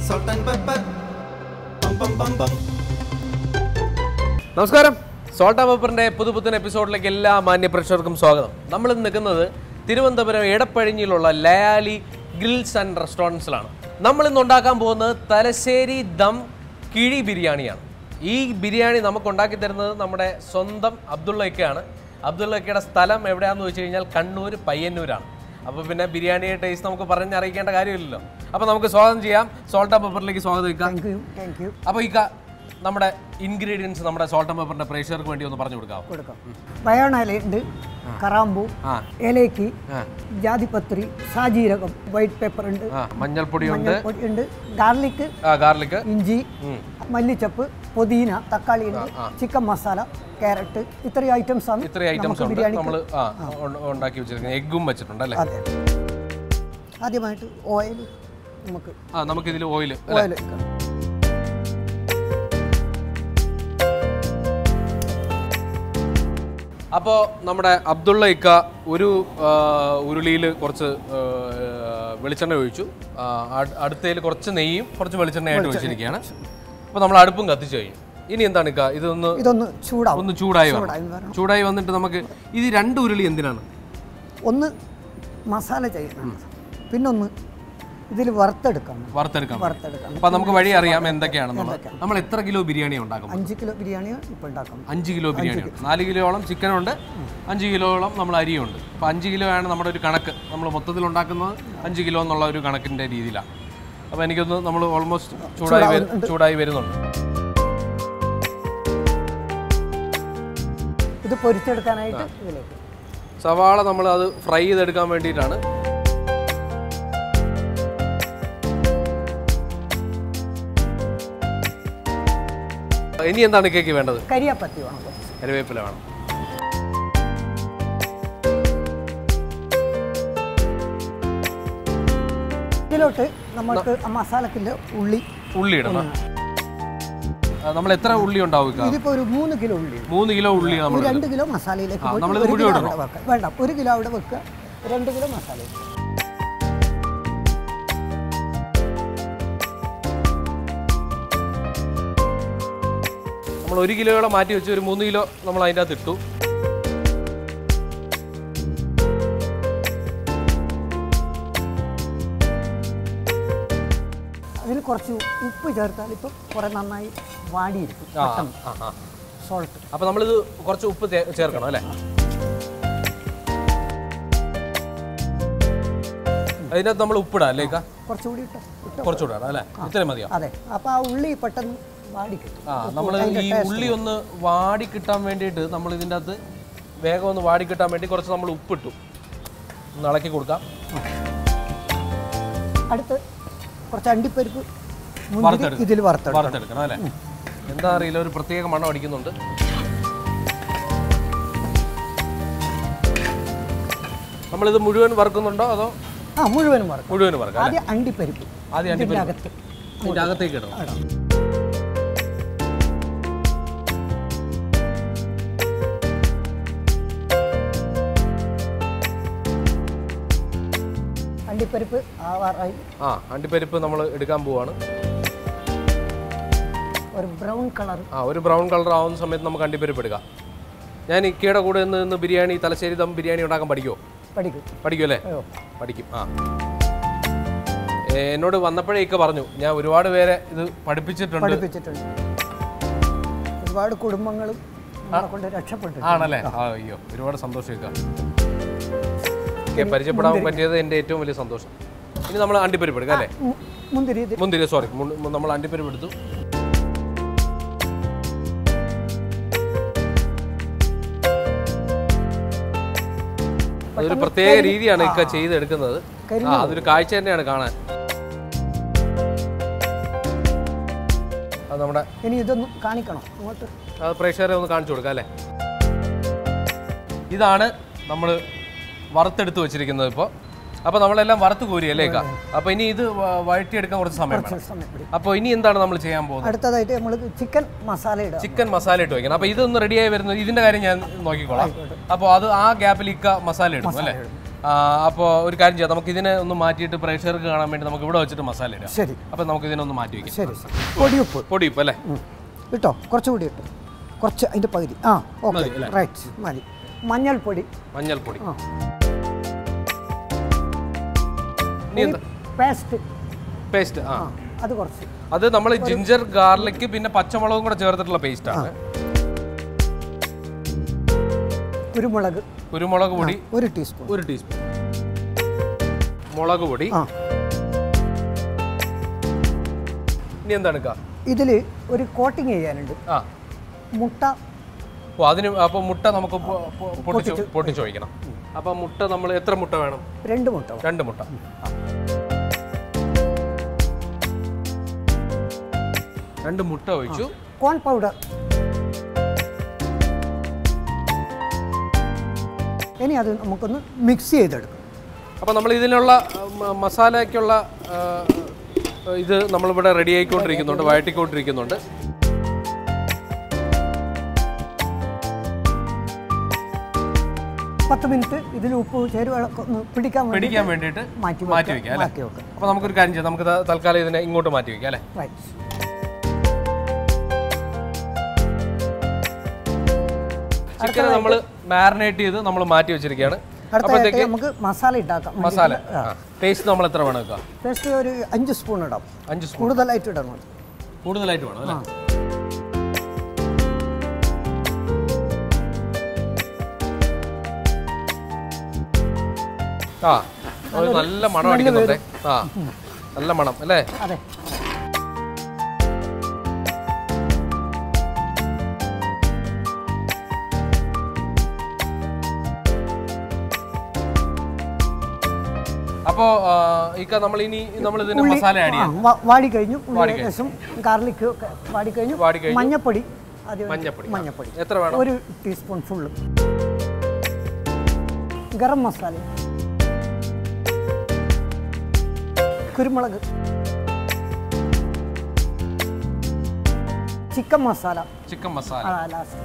salt and pepper. Bum bum bum bum. നമസ്കാരം സോൾട്ട പേപ്പറിന്റെ പുതുപുത്തൻ എപ്പിസോഡിലേക്ക് എല്ലാ മാന്യ പ്രേക്ഷകർക്കും സ്വാഗതം നമ്മൾ ഇന്ന് നിൽക്കുന്നത് തിരുവനന്തപുരം എടപ്പഴിഞ്ഞിലുള്ള ലയാലി ഗ്രിൽസ് ആൻഡ് റെസ്റ്റോറൻറ്റ്സിലാണ് നമ്മൾ ഇന്ന് ഉണ്ടാക്കാൻ പോകുന്നത് തലശ്ശേരി ദം കിഴി ബിരിയാണിയാണ് ഈ ബിരിയാണി നമുക്ക് ഉണ്ടാക്കി തരുന്നത് നമ്മുടെ സ്വന്തം അബ്ദുള്ളയ്ക്കാണ് അബ്ദുള്ളയ്ക്കയുടെ സ്ഥലം എവിടെയാണെന്ന് വെച്ച് കഴിഞ്ഞാൽ കണ്ണൂർ പയ്യന്നൂരാണ് അപ്പോൾ പിന്നെ ബിരിയാണിയുടെ ടേസ്റ്റ് നമുക്ക് പറഞ്ഞറിയിക്കേണ്ട കാര്യമില്ലല്ലോ അപ്പോൾ നമുക്ക് സ്വാഗതം ചെയ്യാം സോൾട്ട പേപ്പറിലേക്ക് സ്വാഗതം ഇക്കാം താങ്ക് യു താങ്ക് യു അപ്പോൾ ഈ ക- നമ്മുടെ ഇൻഗ്രീഡിയൻസ് നമ്മുടെ സോൾട്ട് ആൻഡ് പേപ്പറിന്റെ പ്രേക്ഷകർക്ക് വേണ്ടി ഒന്ന് പറഞ്ഞു കൊടുക്കാം കൊടുക്കാം ബയോണയിലുണ്ട് കറാമ്പു ആ ഏലയ്ക്ക് ആ. ജാതിപത്രി സാജീരകം വൈറ്റ് പേപ്പർ ഉണ്ട് ആ മഞ്ഞൾപ്പൊടിയുണ്ട് മഞ്ഞൾപ്പൊടി ഉണ്ട് ഗാർലിക് ആ ഗാർലിക് ഇഞ്ചി മല്ലിച്ചപ്പ് പുതിന തക്കാളി ഉണ്ട് ചിക്കൻ മസാല ക്യാരറ്റ് ഇത്രയും ഐറ്റംസ് ആണ് ഇത്രയും ഐറ്റംസ് നമുക്ക് ഉണ്ട് ബിരിയാണിക്ക് നമ്മൾ ആ ഉണ്ട- ഉണ്ടാക്കി വെച്ചിരിക്കുന്നത് എഗ്ഗും വെച്ചിട്ടുണ്ട് അല്ലേ അതെ ആദ്യമായിട്ട് ഓയിൽ നമുക്ക് ആ നമുക്ക് ഇതിൽ ഓയിൽ ഓയിൽ അപ്പോൾ നമ്മുടെ അബ്ദുള്ള ഇക്ക ഒരു ഉരുളിയിൽ കുറച്ച് ആ, വെളിച്ചെണ്ണ ഒഴിച്ചു അടുത്തതിൽ കുറച്ച് നെയ്യും കുറച്ച് വെളിച്ചെണ്ണയായിട്ട് ഒഴിച്ചിരിക്കുകയാണ് അപ്പോൾ നമ്മൾ അടുപ്പും കത്തിച്ചു കഴിഞ്ഞു ഇനി എന്താണ് ഇക്ക ഇതൊന്ന് ഇതൊന്ന് ചൂടാവും ഒന്ന് ചൂടായി വരണം ചൂടായി വരണം. ചൂടായി വന്നിട്ട് നമുക്ക് ഇത് രണ്ട് ഉരുളി എന്തിനാണ് ഒന്ന് മസാല ചെയ്യണം പിന്നൊന്ന് ഇതിൽ വറുത്തെടുക്കണം വറുത്തെടുക്കാൻ വറുത്തെടുക്കണം അപ്പൊ നമുക്ക് വഴി അറിയാം എന്തൊക്കെയാണെന്നുള്ളത് നമ്മൾ എത്ര കിലോ ബിരിയാണി ഉണ്ടാക്കും അഞ്ച് കിലോ ബിരിയാണി ഇപ്പോൾ ഉണ്ടാക്കണം അഞ്ച് കിലോ ബിരിയാണി ഉണ്ട് നാല് കിലോയോളം ചിക്കനുണ്ട് അഞ്ച് കിലോയോളം നമ്മൾ അരിയുണ്ട് അപ്പോൾ അഞ്ച് കിലോ ആണ് നമ്മുടെ ഒരു കണക്ക് നമ്മൾ മൊത്തത്തിൽ ഉണ്ടാക്കുന്നത് അഞ്ച് കിലോ എന്നുള്ള ഒരു കണക്കിൻ്റെ രീതിയിലാണ് അപ്പോൾ എനിക്കൊന്ന് നമ്മൾ ഓൾമോസ്റ്റ് ചൂടായി വരു- ചൂടായി വരുന്നുണ്ട് ഇത് പൊരിച്ചെടുക്കാനായിട്ട് ഇതിലേക്ക് സവാള നമ്മൾ അത് ഫ്രൈ ചെയ്തെടുക്കാൻ വേണ്ടിയിട്ടാണ് ഇനി എന്താണ് കേക്ക് വേണ്ടത് കരിയാപ്പത്തി വേണം കുറച്ച്. കറിവേപ്പില വേണം ഇതിലോട്ട് നമ്മൾക്ക് ആ മസാലക്കില്ല ഉള്ളി ഉള്ളി ഇടണം നമ്മൾ എത്ര ഉള്ളി ഉണ്ടാവും ഇക്ക? ഇതിപ്പോൾ ഒരു മൂന്ന് കിലോ ഉള്ളി ഉണ്ട്. മൂന്ന് കിലോ ഉള്ളി നമ്മൾ ഒരു രണ്ട് കിലോ മസാലയിലേക്ക് ആ, പോയിട്ട് നമ്മളിത് ഒരു മുഴുവൻ കിലോ ഇടണോ? അവിടെ വെക്കാം വേണ്ട ഒരു കിലോ അവിടെ വെക്കുക രണ്ട് കിലോ മസാല നമ്മൾ ഒരു കിലോയോളം മാറ്റി വെച്ച് ഒരു മൂന്ന് കിലോ നമ്മൾ അതിൻ്റെ അകത്ത് ഇട്ടു അതിൽ കുറച്ച് ഉപ്പ് ചേർത്താൽ ഇപ്പം കുറേ നന്നായി വാടിയിരിക്കും ആ പെട്ടെന്ന് ആ ആ സോൾട്ട് അപ്പോൾ നമ്മളിത് കുറച്ച് ഉപ്പ് ചേ- ചേർക്കണം അല്ലേ അതിനകത്ത് നമ്മൾ ഉപ്പിടാം അല്ലേ ഇക്ക കുറച്ചുകൂടി ഇട്ടോ ഇട്ടോ കുറച്ചുകൂടെ ഇടാം അല്ലേ ഇത്രയും മതിയോ അതെ അപ്പോൾ ആ ഉള്ളി പെട്ടെന്ന് വാടി കിട്ടും ആ നമ്മൾ ഈ ഉള്ളി ഒന്ന് വാടി കിട്ടാൻ വേണ്ടിയിട്ട് നമ്മൾ ഇതിൻ്റെ അകത്ത് വേഗം ഒന്ന് വാടി കിട്ടാൻ വേണ്ടി കുറച്ച് നമ്മൾ ഉപ്പിട്ടു ഒന്ന് ഇളക്കി കൊടുക്കാം അടുത്ത് കുറച്ച് അണ്ടിപ്പരിപ്പ് മുന്തിരി വറുത്തെടുക്കും. ഇതിൽ വറുത്തെടുക്കണം വറുത്തെടുക്കണം അല്ലേ എന്താ അറിയില്ല ഒരു പ്രത്യേക മണം അടിക്കുന്നുണ്ട് നമ്മളിത് മുഴുവൻ വറുക്കുന്നുണ്ടോ അതോ ആ മുഴുവനും വറുക്കും മുഴുവൻ വറുക്കാം അല്ലേ? ആദ്യം അണ്ടിപ്പരിപ്പ് ആദ്യം ഇതിൻ്റെ അണ്ടിപ്പരിപ്പ് അകത്ത് അതിൻ്റെ അകത്തേക്ക് ഇടണം ഇടാം. അണ്ടിപ്പരിപ്പ് ആവാറായി ആ അണ്ടിപ്പരിപ്പ് നമ്മൾ എടുക്കാൻ പോവാണ് ഒരു ബ്രൗൺ കളർ ആ ഒരു ബ്രൗൺ കളർ ആവുന്ന സമയത്ത് നമുക്ക് അണ്ടിപ്പരിപ്പ് എടുക്കാം ഞാൻ ഇക്കയുടെ കൂടെ നിന്ന് നിന്ന് ബിരിയാണി തലശ്ശേരി ദം ബിരിയാണി ഉണ്ടാക്കാൻ പഠിക്കുമോ പഠിക്കും പഠിക്കും അല്ലേ അയ്യോ പഠിക്കും ആ ഏ, എന്നോട് വന്നപ്പോഴേ ഇക്ക പറഞ്ഞു ഞാൻ ഒരുപാട് പേരെ ഇത് പഠിപ്പിച്ചിട്ടുണ്ട് പഠിപ്പിച്ചിട്ടുണ്ട് ഒരുപാട് കുടുംബങ്ങളും നമ്മളെ കൊണ്ട് രക്ഷപ്പെട്ടു ആണല്ലേ ആ അയ്യോ ഒരുപാട് സന്തോഷം ഇക്ക ഒക്കെ പരിചയപ്പെടാൻ പറ്റിയത് എൻ്റെ ഏറ്റവും വലിയ സന്തോഷം ഇനി നമ്മൾ അണ്ടിപ്പരിപ്പ് എടുക്കാം അല്ലേ മു- മുന്തിരി ഇത് മുന്തിരി സോറി നമ്മൾ അണ്ടിപ്പരിപ്പ് എടുത്തു അതൊരു പ്രത്യേക രീതിയാണ് ഇക്ക ചെയ്തെടുക്കുന്നത് ആ അതൊരു കാഴ്ച തന്നെയാണ് കാണാൻ അത് നമ്മുടെ ഇനി ഇതൊന്ന് കാണിക്കണം അങ്ങോട്ട് അത് പ്രേക്ഷകരെ ഒന്ന് കാണിച്ചു കൊടുക്കാം അല്ലേ ഇതാണ് നമ്മൾ വറുത്തെടുത്ത് വെച്ചിരിക്കുന്നത് ഇപ്പോൾ അപ്പോൾ നമ്മളെല്ലാം വറുത്ത് കോരി അല്ലേ ഇക്ക അപ്പോൾ ഇനി ഇത് വ- വഴറ്റിയെടുക്കാൻ കുറച്ച് സമയം വേണം സമയം പിടിക്കും അപ്പോൾ ഇനി എന്താണ് നമ്മൾ ചെയ്യാൻ പോകുന്നത് അടുത്തതായിട്ട് നമ്മൾ ചിക്കൻ മസാല ഇടാം ചിക്കൻ മസാല ഇട്ട് വെക്കണം അപ്പോൾ ഇതൊന്ന് റെഡിയായി വരുന്നത് ഇതിന്റെ കാര്യം ഞാൻ നോക്കിക്കോളാം അപ്പോൾ അത് ആ ഗ്യാപ്പിൽ ഇക്ക മസാല ഇടും അല്ലേ അപ്പോൾ ഒരു കാര്യം ചെയ്യാം നമുക്ക് ഇതിനെ ഒന്ന് മാറ്റിയിട്ട് പ്രേക്ഷകർക്ക് കാണാൻ വേണ്ടി നമുക്ക് ഇവിടെ വെച്ചിട്ട് മസാല ഇടാം ശരി അപ്പോൾ നമുക്ക് ഇതിനൊന്ന് മാറ്റി വയ്ക്കാം ശരി ശരി പൊടിയുപ്പ് പൊടിയിപ്പ് അല്ലേ ഉം. ഇട്ടോ കുറച്ചുകൂടി ഇട്ടു കുറച്ച് അതിൻ്റെ പകുതി ആ ഓക്കെ മതി അല്ലേ? റൈറ്റ് മതി മഞ്ഞൾപ്പൊടി മഞ്ഞൾപ്പൊടി ആ ഇനി എന്താ പേസ്റ്റ് പേസ്റ്റ് ആ ആ അത് കുറച്ച് അത് നമ്മൾ ജിഞ്ചർ ഗാർലിക് പിന്നെ പച്ചമുളകും കൂടെ ചേർത്തിട്ടുള്ള പേസ്റ്റ് ആണ് കുരുമുളക് കുരുമുളക് പൊടി ഒരു ടീസ്പൂൺ ഒരു ടീസ്പൂൺ മുളക് പൊടി ആ ഇനി എന്താണ് എടുക്കുക ഇതിൽ ഒരു കോട്ടിങ് ചെയ്യാനുണ്ട് ആ മുട്ട ഓ അതിന് അപ്പോൾ മുട്ട നമുക്ക് പൊ- പൊ- പൊട്ടിച്ച് പൊട്ടിച്ച് വയ്ക്കണം അപ്പോൾ മുട്ട നമ്മൾ എത്ര മുട്ട വേണം രണ്ട് മുട്ട വേണം. രണ്ട് മുട്ട ആ. രണ്ട് മുട്ട ഒഴിച്ചു കോൺ പൗഡർ ഇനി അത് നമുക്കൊന്ന് മിക്സ് ചെയ്തെടുക്കാം അപ്പോൾ നമ്മൾ ഇതിനുള്ള ആ, മ- മസാലയ്ക്കുള്ള ആ, ഇത് നമ്മളിവിടെ റെഡി ആയിക്കൊണ്ടിരിക്കുന്നുണ്ട് വഴറ്റിക്കൊണ്ടിരിക്കുന്നുണ്ട് പത്ത് മിനിറ്റ് ഇതിൽ ഉപ്പ് ചേരുവകളൊക്കെ ഒന്ന് പിടിക്കാൻ വേണ്ടി പിടിക്കാൻ വേണ്ടിയിട്ട് മാറ്റി മാറ്റി വെക്കാം വെക്കാം അല്ലേ മാറ്റി വെക്കാം അപ്പോൾ നമുക്കൊരു കാര്യം ചെയ്യാം നമുക്ക് ത- തൽക്കാലം ഇതിനെ ഇങ്ങോട്ട് മാറ്റി വെക്കാം അല്ലേ റൈറ്റ് ചിക്കൻ നമ്മൾ മാരിനേറ്റ് ചെയ്ത് നമ്മൾ മാറ്റി വെച്ചിരിക്കുകയാണ് അടുത്തതായിട്ട് അപ്പോഴത്തേക്ക് നമുക്ക് മസാല ഉണ്ടാക്കാം മസാല പേസ്റ്റ് നമ്മൾ എത്ര വേണം വെക്കുക പേസ്റ്റ് ഒരു അഞ്ച് സ്പൂൺ ഇടാം അഞ്ച് സ്പൂൺ കൂടുതലായിട്ട് ഇടണം കൂടുതലായിട്ട് വേണം അല്ലേ ആ ഒരു നല്ല മണം അടിക്കുന്നുണ്ടേ ആ നല്ല മണം അല്ലേ അതെ അപ്പോ ഇക്ക നമ്മൾ ഇനി നമ്മൾ ഇതിന് ഉള്ളി മസാല ആഡ് ആ, ചെയ്യാം വാ- വാടി കഴിഞ്ഞു ഉള്ളി വാടി ഏകദേശം ഗാർലിക് ഒക്കെ വാടി കഴിഞ്ഞു വാടി കഴിഞ്ഞു. മഞ്ഞപ്പൊടി ആദ്യം മഞ്ഞപ്പൊടി മഞ്ഞപ്പൊടി എത്ര വേണം ഒരു ടീസ്പൂൺ ഫുള്ള് ഗരം മസാല കുരുമുളക് ചിക്കൻ മസാല ചിക്കൻ മസാല ആ ലാസ്റ്റ്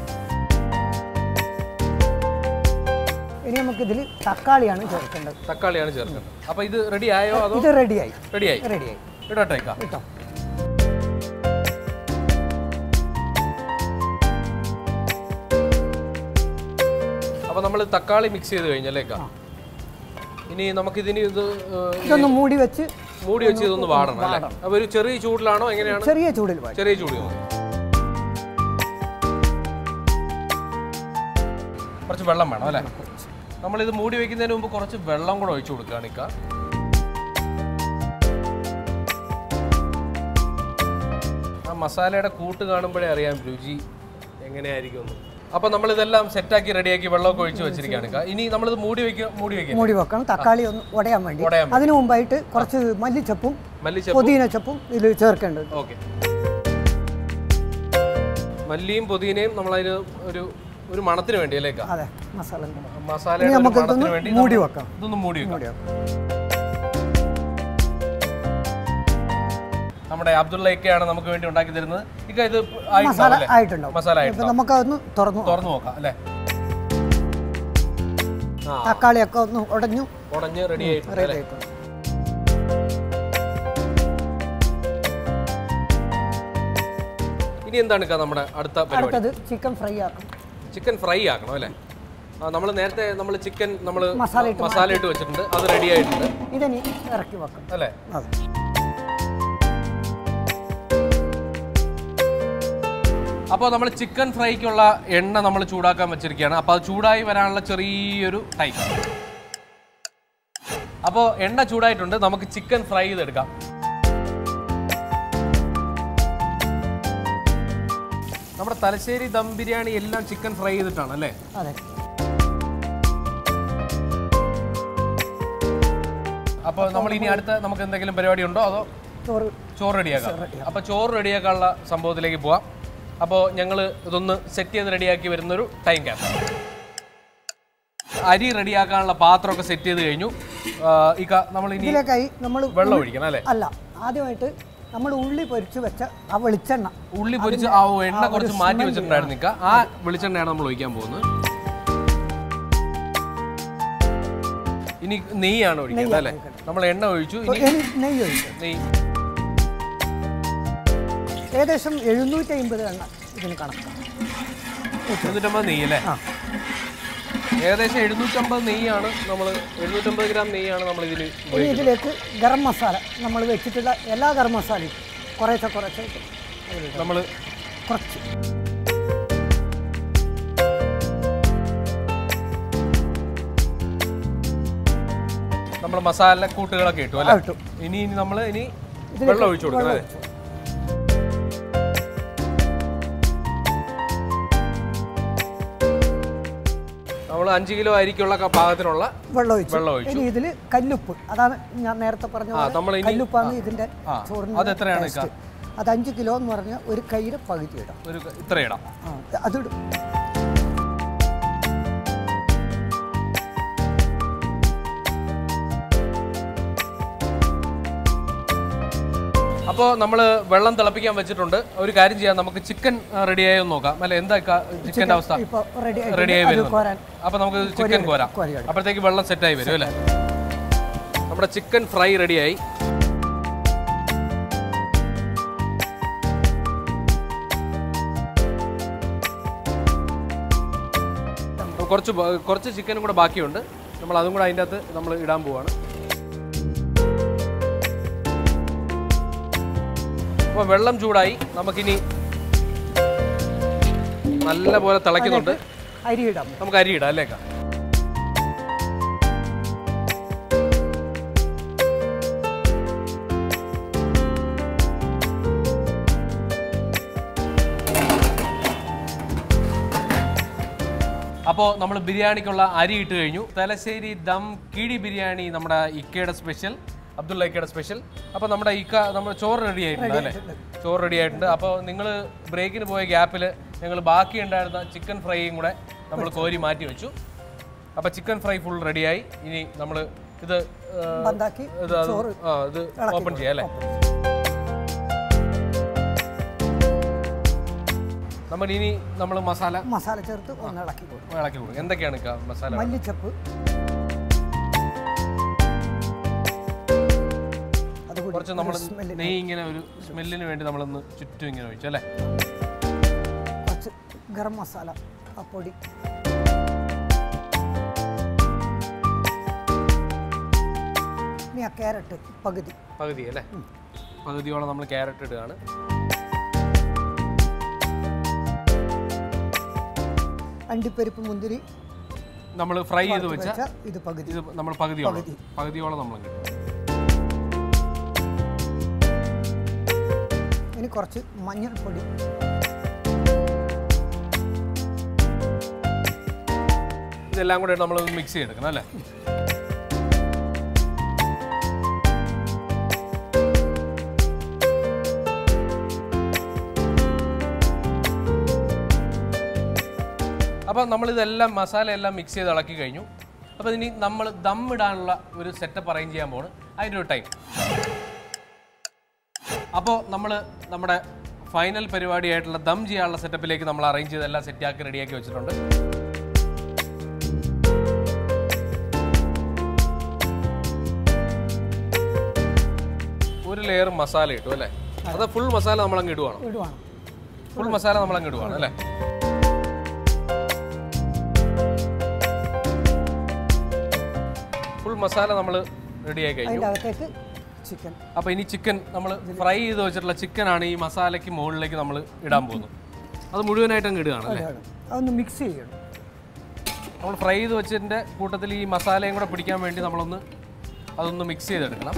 ഇനി നമുക്കിതിൽ തക്കാളിയാണ് ചേർക്കേണ്ടത് തക്കാളിയാണ് ചേർക്കുന്നത് അപ്പൊ ഇത് റെഡി ആയോ അതോ ഇത് റെഡിയായി റെഡിയായി റെഡിയായി ഇടട്ടെ ഇക്ക കേട്ടോ അപ്പൊ നമ്മൾ തക്കാളി മിക്സ് ചെയ്ത് കഴിഞ്ഞല്ലേക്ക ഇനി നമുക്കിതിന് ഇത് ഏഹ്, ഇതൊന്ന് മൂടി വെച്ച് മൂടി വെച്ച് ഇതൊന്ന് വാടണം അല്ലേ അപ്പൊ ഒരു ചെറിയ ചൂടിലാണോ എങ്ങനെയാണ് ചെറിയ ചൂടിൽ വാടി ചെറിയ ചൂട് മതി കുറച്ച് വെള്ളം വേണം അല്ലേ നമ്മളിത് മൂടി വെക്കുന്നതിന് മുമ്പ് കുറച്ച് വെള്ളം കൂടെ ഒഴിച്ചു കൊടുക്കുകയാണ് ഇക്ക ആ മസാലയുടെ കൂട്ട് കാണുമ്പോഴേ അറിയാം രുചി എങ്ങനെയായിരിക്കും എന്ന് അപ്പൊ നമ്മൾ ഇതെല്ലാം സെറ്റാക്കി റെഡിയാക്കി വെള്ളമൊക്കെ ഒഴിച്ച് വെച്ചിരിക്കുകയാണ് ഇക്ക ഇനി നമ്മളിത് മൂടി വെക്കുക മൂടി വെക്കുക മൂടി വെക്കണം തക്കാളി ഒന്ന് ഉടയാൻ വേണ്ടി ഉടയാൻ വേണ്ടി. അതിനു മുമ്പായിട്ട് കുറച്ച് മല്ലിച്ചപ്പും മല്ലിച്ചപ്പ് പുതിന ചപ്പും ഇതിൽ ചേർക്കേണ്ടത് ഓക്കെ മല്ലിയും പുതിനയും നമ്മളതിന് ഒരു ഒരു മണത്തിന് വേണ്ടി അല്ലേ ഇക്ക? അതെ മസാല മസാലയുടെ ഇനി ഒരു നമുക്ക് മണത്തിന് ഇതൊന്ന് വേണ്ടി മൂടി നമ്മൾ വെക്കാം. ഇതൊന്ന് മൂടി വെക്കാം മൂടി വെക്കാം നമ്മുടെ അബ്ദുള്ള ഇക്കയാണ് നമുക്ക് വേണ്ടി ഉണ്ടാക്കി തരുന്നത് ഇക്ക ഇത് ആയിട്ടുണ്ടാവും മസാല അല്ലേ? ആയിട്ടുണ്ടാവും മസാല ഇപ്പൊ ആയിട്ടുണ്ടാവും നമുക്കതൊന്ന് തുറന്നു നോക്കാം. തുറന്നു നോക്കാം അല്ലേ ആ തക്കാളിയൊക്കെ ഒന്ന് ഉടഞ്ഞു ഉടഞ്ഞ് റെഡി ആയിട്ടുണ്ട് റെഡി അല്ലേ ആയിട്ടുണ്ട് ഇനി എന്താണ് ഇക്ക നമ്മുടെ അടുത്ത പരിപാടി അടുത്തത് ചിക്കൻ ഫ്രൈ ആക്കും ചിക്കൻ ഫ്രൈ ആക്കണം അല്ലേ നമ്മൾ നേരത്തെ നമ്മൾ ചിക്കൻ നമ്മൾ മസാല ഇട്ട് മസാല ഇട്ട് വെച്ചിട്ടുണ്ട് അത് റെഡി ആയിട്ടുണ്ട് ഇതിനി ഇറക്കി വെക്കണം അല്ലേ അതെ അപ്പോൾ നമ്മൾ ചിക്കൻ ഫ്രൈക്കുള്ള എണ്ണ നമ്മൾ ചൂടാക്കാൻ വെച്ചിരിക്കുകയാണ് അപ്പോൾ അത് ചൂടായി വരാനുള്ള ചെറിയൊരു ടൈം അപ്പോൾ എണ്ണ ചൂടായിട്ടുണ്ട് നമുക്ക് ചിക്കൻ ഫ്രൈ ചെയ്തെടുക്കാം നമ്മുടെ തലശ്ശേരി ദം ബിരിയാണി എല്ലാം ചിക്കൻ ഫ്രൈ ചെയ്തിട്ടാണ് അല്ലേ അതെ അപ്പോൾ നമ്മൾ ഇനി അടുത്ത നമുക്ക് എന്തെങ്കിലും പരിപാടി ഉണ്ടോ അതോ ചോറ് ചോറ് റെഡിയാക്കാം അപ്പോൾ ചോറ് റെഡിയാക്കാനുള്ള സംഭവത്തിലേക്ക് പോവാം അപ്പോൾ ഞങ്ങൾ ഇതൊന്ന് സെറ്റ് ചെയ്ത് റെഡിയാക്കി വരുന്നൊരു ടൈം ക്യാപ്പ് അരി റെഡിയാക്കാനുള്ള പാത്രമൊക്കെ സെറ്റ് ചെയ്ത് കഴിഞ്ഞു ആ, ഇക്ക നമ്മൾ ഇനി ഇതിലേക്കായി നമ്മൾ വെള്ളം ഒഴിക്കണം അല്ലേ അല്ല ആദ്യമായിട്ട് നമ്മൾ ഉള്ളി പൊരിച്ച് വെച്ച ആ വെളിച്ചെണ്ണ ഉള്ളി പൊരിച്ച് ആ ഓ, എണ്ണ കുറച്ച് മാറ്റി വെച്ചിട്ടുണ്ടായിരുന്നു ഇക്ക ആ വെളിച്ചെണ്ണയാണ് നമ്മൾ ഒഴിക്കാൻ പോകുന്നത് ഇനി നെയ്യാണ് ഒഴിക്കുന്നത് അല്ലേ നമ്മൾ എണ്ണ ഒഴിച്ചു ഇനി ഇനി നെയ്യ് ഒഴിക്കും നെയ്യ് ഏകദേശം എഴുന്നൂറ്റി അമ്പത് എണ്ണ ഇതിന് കണക്കാണ് എഴുന്നൂറ്റമ്പത് നെയ്യ് അല്ലേ ആ ഏകദേശം എഴുന്നൂറ്റമ്പത് നെയ്യാണ് നമ്മൾ എഴുന്നൂറ്റമ്പത് ഗ്രാം നെയ്യാണ് നമ്മൾ ഇതിൽ ഇനി ഇതിലേക്ക് ഗരം മസാല നമ്മൾ വെച്ചിട്ടുള്ള എല്ലാ ഗരം മസാലയും കുറേശ്ശെ കുറച്ച് നമ്മൾ കുറച്ച് നമ്മൾ മസാല കൂട്ടുകളൊക്കെ ഇട്ടു അല്ലേ ആ, ഇട്ടു. ഇനി ഇനി നമ്മൾ ഇനി ഇതിലേക്ക് വെള്ളം ഒഴിച്ചു കൊടുക്കണം വെള്ളം അല്ലേ ഒഴിച്ചു. നമ്മൾ അഞ്ച് കിലോ അരിക്കുള്ള ക- പാകത്തിനുള്ള വെള്ളം ഒഴിച്ചു വെള്ളം ഒഴിച്ചു. ഇനി ഇതിൽ കല്ലുപ്പ് അതാണ് ഞാൻ നേരത്തെ പറഞ്ഞ ആ, പോലെ നമ്മളിനി- കല്ലുപ്പാണ് ഇതിന്റെ ആ, ചോറിന് അതെത്രയാണ് taste. അത് അഞ്ച് കിലോ എന്ന് പറഞ്ഞാൽ ഒരു കൈയുടെ പകുതി ഇടാം ഒരു ക- ഇത്ര ഇടാം ആ, അതിടും അപ്പോൾ നമ്മൾ വെള്ളം തിളപ്പിക്കാൻ വെച്ചിട്ടുണ്ട് ഒരു കാര്യം ചെയ്യാം നമുക്ക് ചിക്കൻ റെഡിയായി ഒന്ന് നോക്കാം അല്ലെ എന്താ ചിക്കൻ്റെ അവസ്ഥ ഇപ്പൊ റെഡി റെഡിയായി അത് വരുന്നു കോരാൻ അപ്പോൾ നമുക്ക് ചിക്കൻ കോരാം കോരിയെടുക്കാം. അപ്പോഴത്തേക്ക് വെള്ളം സെറ്റായി വരും അല്ലേ നമ്മുടെ ചിക്കൻ ഫ്രൈ റെഡിയായി അപ്പോൾ കുറച്ച് ബ- കുറച്ച് ചിക്കനും കൂടെ ബാക്കിയുണ്ട് നമ്മൾ അതും കൂടെ അതിൻ്റെ അകത്ത് നമ്മൾ ഇടാൻ പോവാണ് അപ്പോൾ വെള്ളം ചൂടായി നമുക്കിനി നല്ല പോലെ തിളയ്ക്കുന്നുണ്ട് അരി ഇടാം നമുക്ക് അരി ഇടാം അല്ലേക്കാ അപ്പോൾ നമ്മൾ ബിരിയാണിക്കുള്ള അരി ഇട്ട് കഴിഞ്ഞു തലശ്ശേരി ദം കിഴി ബിരിയാണി നമ്മുടെ ഇക്കയുടെ സ്പെഷ്യൽ അബ്ദുള്ള ഇക്കയുടെ സ്പെഷ്യൽ അപ്പോൾ നമ്മുടെ ഇക്ക നമ്മുടെ ചോറ് റെഡി ആയിട്ടുണ്ട് അല്ലേ ചോറ് റെഡി ആയിട്ടുണ്ട് അപ്പോൾ നിങ്ങൾ ബ്രേക്കിന് പോയ ഗ്യാപ്പിൽ ഞങ്ങൾ ബാക്കി ഉണ്ടായിരുന്ന ചിക്കൻ ഫ്രൈയും കൂടെ നമ്മൾ കോരി മാറ്റി വെച്ചു അപ്പോൾ ചിക്കൻ ഫ്രൈ ഫുൾ റെഡിയായി ഇനി നമ്മൾ ഇത് ആ, ബന്ധാക്കി ഇത് അത് ചോറ് ആ ഇത് ഓപ്പൺ ചെയ്യാം അല്ലേ നമ്മൾ ഇനി നമ്മൾ മസാല മസാല ചേർത്ത് ഒന്ന് ഇളക്കി കൊടുക്കും ഇളക്കി കൊടുക്കും എന്തൊക്കെയാണ് ഇക്ക മസാല മല്ലിച്ചപ്പ് അതുകൂടി കുറച്ച് നമ്മൾ സ്മെല്ലിന് നെയ്യ് ഇങ്ങനെ ഒരു സ്മെല്ലിന് വേണ്ടി നമ്മളൊന്ന് ചുറ്റും ഇങ്ങനെ ഒഴിച്ചു അല്ലേ കുറച്ച് ഗരം മസാല ആ പൊടി ഇനി ആ ക്യാരറ്റ് പകുതി പകുതി അല്ലേ പകുതിയോളം നമ്മൾ ക്യാരറ്റ് ഇടുകയാണ് അണ്ടിപ്പരിപ്പ് മുന്തിരി നമ്മൾ ഫ്രൈ ചെയ്ത് വെച്ച വെച്ച ഇത് പകുതി ഇത് നമ്മൾ പകുതിയോളം പകുതി. പകുതിയോളം നമ്മൾ കിട്ടും ഇനി കുറച്ച് മഞ്ഞൾപ്പൊടി ഇതെല്ലാം കൂടെ നമ്മൾ മിക്സ് ചെയ്തെടുക്കണം അല്ലേ അപ്പോൾ നമ്മളിതെല്ലാം മസാല എല്ലാം മിക്സ് ചെയ്ത് ഇളക്കി കഴിഞ്ഞു അപ്പോൾ ഇനി നമ്മൾ ദം ഇടാനുള്ള ഒരു സെറ്റപ്പ് അറേഞ്ച് ചെയ്യാൻ പോണ് അതിൻ്റെ ഒരു ടൈം അപ്പോൾ നമ്മൾ നമ്മുടെ ഫൈനൽ പരിപാടിയായിട്ടുള്ള ദം ചെയ്യാനുള്ള സെറ്റപ്പിലേക്ക് നമ്മൾ അറേഞ്ച് ചെയ്തെല്ലാം സെറ്റാക്കി റെഡിയാക്കി വെച്ചിട്ടുണ്ട് ഒരു ലെയർ മസാല ഇട്ടു അല്ലേ അത് ഫുൾ മസാല നമ്മൾ അങ്ങ് ഇടുവാണ് ഇടുവാണ് ഫുൾ മസാല നമ്മൾ അങ്ങ് ഇടുവാണ് അല്ലേ ഫുൾ മസാല നമ്മൾ റെഡിയായി കഴിഞ്ഞു അതിൻ്റെ അകത്തേക്ക് ചിക്കൻ അപ്പോൾ ഇനി ചിക്കൻ നമ്മൾ ഫ്രൈ ചെയ്ത് വെച്ചിട്ടുള്ള ചിക്കനാണ് ഈ മസാലയ്ക്ക് മുകളിലേക്ക് നമ്മൾ ഇടാൻ പോകുന്നത് അത് മുഴുവനായിട്ട് അങ്ങ് ഇടുകയാണ് അല്ലേ അതൊന്ന് മിക്സ് ചെയ്യണം നമ്മൾ ഫ്രൈ ചെയ്ത് വെച്ചതിൻ്റെ കൂട്ടത്തിൽ ഈ മസാലയും കൂടെ പിടിക്കാൻ വേണ്ടി നമ്മളൊന്ന് അതൊന്ന് മിക്സ് ചെയ്തെടുക്കണം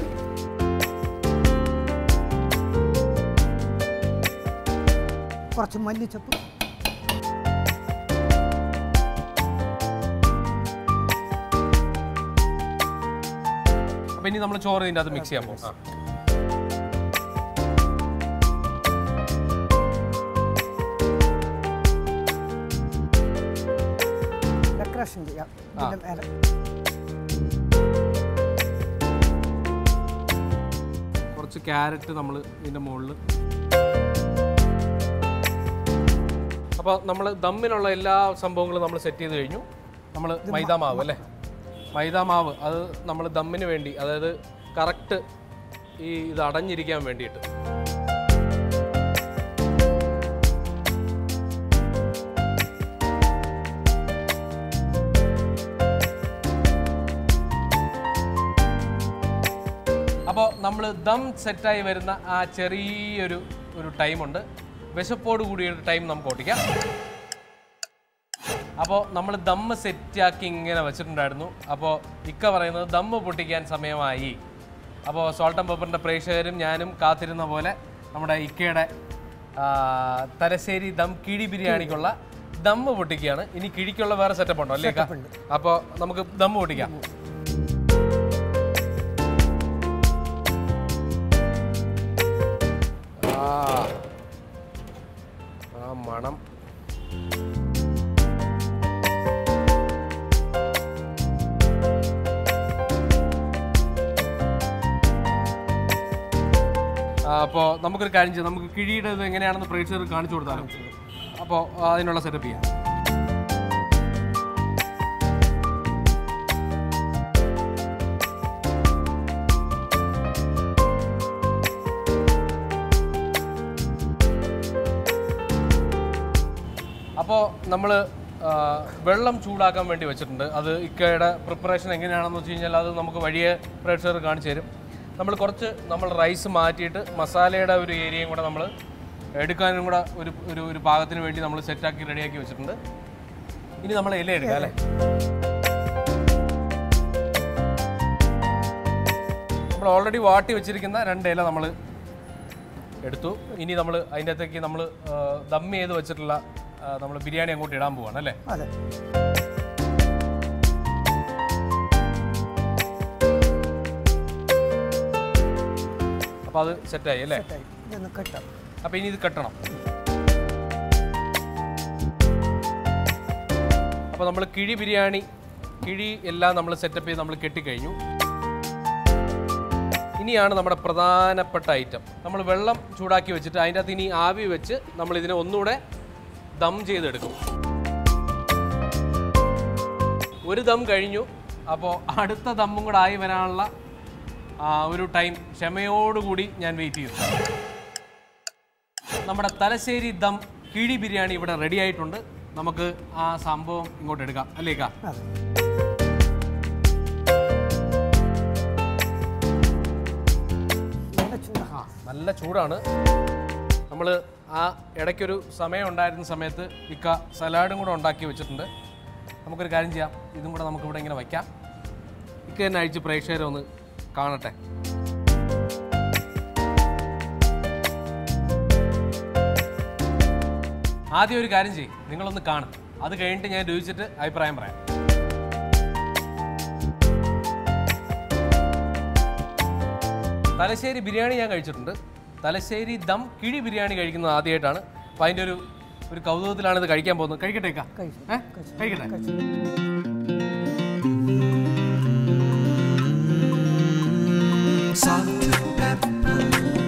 കുറച്ച് മല്ലിച്ചപ്പ് അപ്പോൾ ഇനി നമ്മൾ ചോറ് ഇതിൻ്റെ അത് മിക്സ് ചെയ്യാൻ പോകും ആ. ഡെക്കറേഷൻ ചെയ്യാം ഇതിൻ്റെ മേലെ കുറച്ച് ക്യാരറ്റ് നമ്മൾ ഇതിൻ്റെ മുകളിൽ അപ്പോൾ നമ്മൾ ദമ്മിനുള്ള എല്ലാ സംഭവങ്ങളും നമ്മൾ സെറ്റ് ചെയ്ത് കഴിഞ്ഞു നമ്മൾ മൈദ മാവ് അല്ലേ മൈദ മാവ് അത് നമ്മൾ ദമ്മിന് വേണ്ടി അതായത് കറക്റ്റ് ഈ ഇത് അടഞ്ഞിരിക്കാൻ വേണ്ടിയിട്ട് അപ്പോൾ നമ്മൾ ദം സെറ്റായി വരുന്ന ആ ചെറിയൊരു ഒരു ടൈമുണ്ട് വിശപ്പോട് കൂടിയൊരു ടൈം നമുക്ക് ഓടിക്കാം അപ്പോൾ നമ്മൾ ദമ്മ് സെറ്റാക്കി ഇങ്ങനെ വെച്ചിട്ടുണ്ടായിരുന്നു അപ്പോൾ ഇക്ക പറയുന്നത് ദമ്മ് പൊട്ടിക്കാൻ സമയമായി അപ്പോൾ സോൾട്ട് ആൻഡ് പെപ്പറിൻ്റെ പ്രേക്ഷകരും ഞാനും കാത്തിരുന്ന പോലെ നമ്മുടെ ഇക്കയുടെ ആ, തലശ്ശേരി ദം കിഴി ബിരിയാണിക്കുള്ള ദമ്മ് പൊട്ടിക്കുകയാണ് ഇനി കിഴിക്കുള്ള വേറെ സെറ്റപ്പ് ഉണ്ടോ അല്ലേ ഇക്ക? അപ്പോൾ നമുക്ക് ദമ്മ് പൊട്ടിക്കാം ആ ആ മണം അപ്പോൾ നമുക്കൊരു കാര്യം ചെയ്യാം നമുക്ക് കിഴിയുടെ ഇത് എങ്ങനെയാണെന്ന് പ്രേക്ഷകർക്ക് കാണിച്ചു കൊടുത്താലും അപ്പോൾ അതിനുള്ള സെറ്റപ്പ് ചെയ്യാം അപ്പോൾ നമ്മൾ വെള്ളം ചൂടാക്കാൻ വേണ്ടി വെച്ചിട്ടുണ്ട് അത് ഇക്കയുടെ പ്രിപ്പറേഷൻ എങ്ങനെയാണെന്ന് വെച്ച് കഴിഞ്ഞാൽ അത് നമുക്ക് വഴിയെ പ്രേക്ഷകർ കാണിച്ചു തരും നമ്മൾ കുറച്ച് നമ്മൾ റൈസ് മാറ്റിയിട്ട് മസാലയുടെ ഒരു ഏരിയയും കൂടെ നമ്മൾ എടുക്കാനും കൂടെ ഒരു ഒരു ഒരു പാകത്തിന് വേണ്ടി നമ്മൾ സെറ്റാക്കി റെഡിയാക്കി വെച്ചിട്ടുണ്ട് ഇനി നമ്മൾ ഇല എടുക്കാം അല്ലേ നമ്മൾ ഓൾറെഡി വാട്ടി വെച്ചിരിക്കുന്ന രണ്ട് ഇല നമ്മൾ എടുത്തു ഇനി നമ്മൾ അതിൻ്റെ അകത്തേക്ക് നമ്മൾ ദം ചെയ്ത് വെച്ചിട്ടുള്ള നമ്മൾ ബിരിയാണി അങ്ങോട്ട് ഇടാൻ പോവാണ് അല്ലേ അതെ അപ്പോൾ അത് സെറ്റായി അല്ലേ സെറ്റായി. ഇതൊന്ന് കെട്ടാം അപ്പോൾ ഇനി ഇത് കെട്ടണം അപ്പോൾ നമ്മൾ കിഴി ബിരിയാണി കിഴി എല്ലാം നമ്മൾ സെറ്റപ്പ് ചെയ്ത് നമ്മൾ കെട്ടിക്കഴിഞ്ഞു ഇനിയാണ് നമ്മുടെ പ്രധാനപ്പെട്ട ഐറ്റം നമ്മൾ വെള്ളം ചൂടാക്കി വെച്ചിട്ട് അതിൻ്റെ അകത്ത് ഇനി ആവി വെച്ച് നമ്മൾ ഇതിനെ ഒന്നുകൂടെ ദം ചെയ്തെടുക്കും ഒരു ദം കഴിഞ്ഞു അപ്പോൾ അടുത്ത ദമ്മും കൂടെ ആയി വരാനുള്ള ആ, ഒരു ടൈം ക്ഷമയോടുകൂടി ഞാൻ വെയിറ്റ് ചെയ്തു നമ്മുടെ തലശ്ശേരി ദം കിഴി ബിരിയാണി ഇവിടെ റെഡി ആയിട്ടുണ്ട് നമുക്ക് ആ സംഭവം ഇങ്ങോട്ട് എടുക്കാം അല്ലേക്കാ അതെ നല്ല ചൂടാ ആ നല്ല ചൂടാണ് നമ്മൾ ആ ഇടയ്ക്കൊരു സമയം ഉണ്ടായിരുന്ന സമയത്ത് ഇക്ക സലാഡും കൂടെ ഉണ്ടാക്കി വെച്ചിട്ടുണ്ട് നമുക്കൊരു കാര്യം ചെയ്യാം ഇതും കൂടെ നമുക്ക് ഇവിടെ ഇങ്ങനെ വയ്ക്കാം ഇക്ക തന്നെ അഴിച്ച് പ്രേക്ഷകരെ ഒന്ന് കാണട്ടെ ആദ്യം ഒരു കാര്യം ചെയ്യും നിങ്ങളൊന്ന് കാണും അത് കഴിഞ്ഞിട്ട് ഞാൻ രുചിച്ചിട്ട് അഭിപ്രായം പറയാം തലശ്ശേരി ബിരിയാണി ഞാൻ കഴിച്ചിട്ടുണ്ട് തലശ്ശേരി ദം കിഴി ബിരിയാണി കഴിക്കുന്നത് ആദ്യമായിട്ടാണ് അപ്പം അതിൻ്റെ ഒരു ഒരു കൗതുകത്തിലാണ് ഇത് കഴിക്കാൻ പോകുന്നത് കഴിക്കട്ടേക്കാ കഴിച്ചു ഏ കഴിക്കട്ടെ കഴിച്ചു Salt and pepper.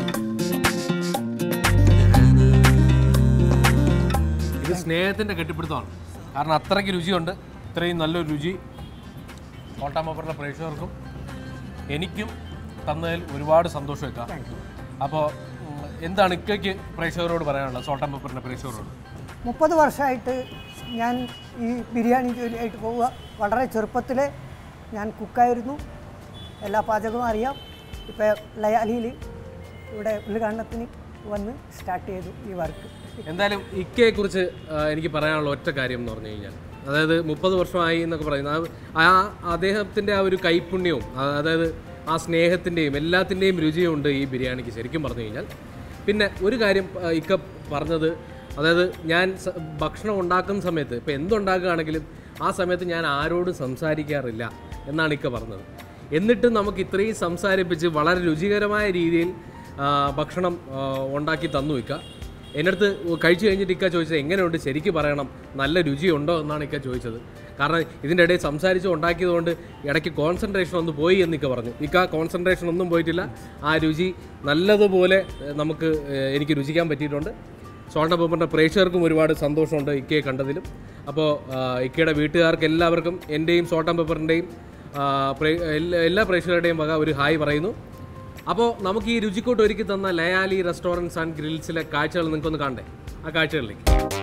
ഇത് സ്നേഹത്തിൻ്റെ കെട്ടിപ്പിടുത്തമാണ് കാരണം അത്രയ്ക്ക് രുചിയുണ്ട് ഇത്രയും നല്ലൊരു രുചി കോട്ടാമപ്പുറത്തെ പ്രേക്ഷകർക്കും എനിക്കും തന്നതിൽ ഒരുപാട് സന്തോഷം വെക്കാം അപ്പോൾ എന്താണ് ഇക്കയ്ക്ക് പ്രേക്ഷകരോട് പറയാനുള്ളത് സോൾട്ടാൻ പേപ്പറിൻ്റെ പ്രേക്ഷകരോട് മുപ്പത് വർഷമായിട്ട് ഞാൻ ഈ ബിരിയാണി ജോലിയായിട്ട് പോവുക വളരെ ചെറുപ്പത്തിലെ ഞാൻ കുക്കായിരുന്നു എല്ലാ പാചകവും അറിയാം ഇപ്പോൾ ലയാലിയിൽ ഇവിടെ ഉദ്ഘാടനത്തിന് വന്ന് സ്റ്റാർട്ട് ചെയ്തു ഈ വർക്ക് എന്തായാലും ഇക്കയെക്കുറിച്ച് ആ, എനിക്ക് പറയാനുള്ള ഒറ്റ കാര്യം എന്ന് പറഞ്ഞു കഴിഞ്ഞാൽ അതായത് മുപ്പത് വർഷമായി എന്നൊക്കെ പറയുന്നത് ആ ആ അദ്ദേഹത്തിൻ്റെ ആ ഒരു കൈപുണ്യവും ആ- അതായത് ആ സ്നേഹത്തിൻ്റെയും എല്ലാത്തിൻ്റെയും രുചിയും ഉണ്ട് ഈ ബിരിയാണിക്ക് ശരിക്കും പറഞ്ഞു കഴിഞ്ഞാൽ പിന്നെ ഒരു കാര്യം ആ, ഇക്ക പറഞ്ഞത് അതായത് ഞാൻ സ- ഭക്ഷണം ഉണ്ടാക്കുന്ന സമയത്ത് ഇപ്പോൾ എന്തുണ്ടാക്കുകയാണെങ്കിലും ആ സമയത്ത് ഞാൻ ആരോടും സംസാരിക്കാറില്ല എന്നാണ് ഇക്ക പറഞ്ഞത് എന്നിട്ടും നമുക്ക് ഇത്രയും സംസാരിപ്പിച്ച് വളരെ രുചികരമായ രീതിയിൽ ആ, ഭക്ഷണം ആ, ഉണ്ടാക്കി തന്നു ഇക്ക എൻ്റെ അടുത്ത് കഴിച്ചു കഴിഞ്ഞിട്ട് ഇക്ക ചോദിച്ചത് എങ്ങനെയുണ്ട് ശരിക്കും പറയണം നല്ല രുചിയുണ്ടോ എന്നാണ് ഇക്ക ചോദിച്ചത് കാരണം ഇതിൻ്റെ ഇടയിൽ സംസാരിച്ച് ഉണ്ടാക്കിയതുകൊണ്ട് ഇടയ്ക്ക് കോൺസെൻട്രേഷൻ ഒന്ന് പോയി എന്ന് ഇക്ക പറഞ്ഞു ഇക്ക കോൺസെൻട്രേഷൻ ഒന്നും പോയിട്ടില്ല ആ രുചി നല്ലതുപോലെ ഏഹ്, നമുക്ക് ഏഹ്, എനിക്ക് രുചിക്കാൻ പറ്റിയിട്ടുണ്ട് സോൾട്ട പേപ്പറിൻ്റെ പ്രേക്ഷകർക്കും ഒരുപാട് സന്തോഷമുണ്ട് ഇക്കയെ കണ്ടതിലും അപ്പോൾ ഇക്കയുടെ വീട്ടുകാർക്ക് എല്ലാവർക്കും എൻ്റെയും സോൾട്ട പേപ്പറിൻ്റെയും ആ, പ്രേ- എല്ലാ- എല്ലാ പ്രേക്ഷകരുടെയും വക ഒരു ഹായ് പറയുന്നു അപ്പോൾ നമുക്ക് ഈ രുചിക്കൂട്ട് ഒരുക്കി തന്ന ലയാലി റെസ്റ്റോറൻറ്റ്സ് ആൻഡ് ഗ്രിൽസിലെ കാഴ്ചകൾ നിങ്ങൾക്കൊന്ന് കാണണ്ടേ ആ കാഴ്ചകളിലേക്ക്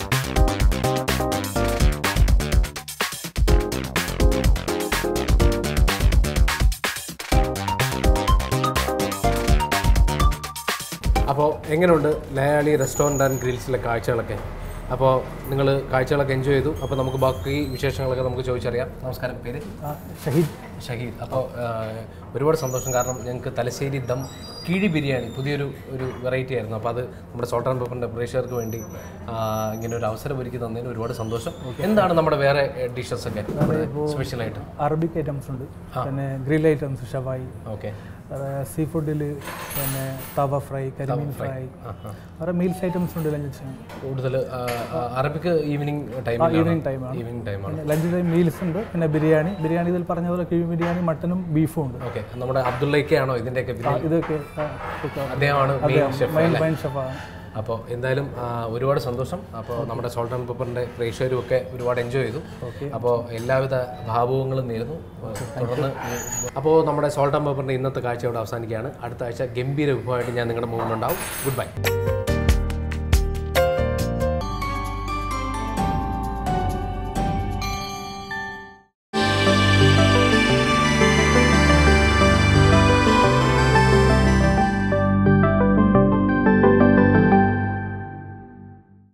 അപ്പോൾ എങ്ങനെയുണ്ട് ലയാലി റെസ്റ്റോറൻറ്റ് ആൻഡ് ഗ്രിൽസിലെ കാഴ്ചകളൊക്കെ അപ്പോൾ നിങ്ങൾ കാഴ്ചകളൊക്കെ എൻജോയ് ചെയ്തു അപ്പോൾ നമുക്ക് ബാക്കി വിശേഷങ്ങളൊക്കെ നമുക്ക് ചോദിച്ചറിയാം നമസ്കാരം പേര് ഷഹീദ് ഷഹീദ് അപ്പോൾ ഒരുപാട് സന്തോഷം കാരണം ഞങ്ങൾക്ക് തലശ്ശേരി ദം കിഴി ബിരിയാണി പുതിയൊരു ഒരു വെറൈറ്റി ആയിരുന്നു അപ്പോൾ അത് നമ്മുടെ സോൾട്ട് ആൻഡ് പെപ്പറിൻ്റെ പ്രേക്ഷകർക്ക് വേണ്ടി ആ, ഇങ്ങനെ ഒരു അവസരം ഒരുക്കി തന്നതിന് ഒരുപാട് സന്തോഷം എന്താണ് നമ്മുടെ വേറെ ഡിഷസ് ഒക്കെ സ്പെഷ്യലായിട്ട് അറബിക് ഐറ്റംസ് ഉണ്ട് പിന്നെ ഗ്രിൽ ഐറ്റംസ് ഷവായി ഓക്കെ സീ ഫുഡിൽ പിന്നെ തവ ഫ്രൈ കരിമീൻ ഫ്രൈ വേറെ മീൽസ് ഐറ്റംസ് ഉണ്ട് ലഞ്ച് കൂടുതൽ അറബിക്ക് ഈവനിങ് ടൈം ഈവനിങ് ടൈമാണ് ഈവനിങ് ടൈമാണ് പിന്നെ ലഞ്ച് ടൈം മീൽസ് ഉണ്ട് പിന്നെ ബിരിയാണി ബിരിയാണി ഇതിൽ പറഞ്ഞ പോലെ കിഴി ബിരിയാണി മട്ടനും ബീഫും ഉണ്ട് ഓക്കെ നമ്മുടെ അബ്ദുള്ളയ്ക്കാണോ ഇതിൻ്റെയൊക്കെ ആ, ഇതൊക്കെ അദ്ദേഹമാണ് മെയിൻ ഷെഫ് മൈൻ മൈൻ ഷെഫാണ് അപ്പോൾ എന്തായാലും ആ, ഒരുപാട് സന്തോഷം അപ്പോൾ നമ്മുടെ സോൾട്ട് ആൻഡ് പെപ്പറിൻ്റെ പ്രേക്ഷകരും ഒക്കെ ഒരുപാട് എൻജോയ് ചെയ്തു അപ്പോൾ എല്ലാവിധ ഭാവുകങ്ങളും നേരുന്നു തുടർന്ന് അപ്പോൾ നമ്മുടെ സോൾട്ട് ആൻഡ് പെപ്പറിൻ്റെ ഇന്നത്തെ കാഴ്ച ഇവിടെ അവസാനിക്കുകയാണ് അടുത്ത ആഴ്ച ഗംഭീര വിഭവമായിട്ട് ഞാൻ നിങ്ങളുടെ മുമ്പിലുണ്ടാവും ഗുഡ് ബൈ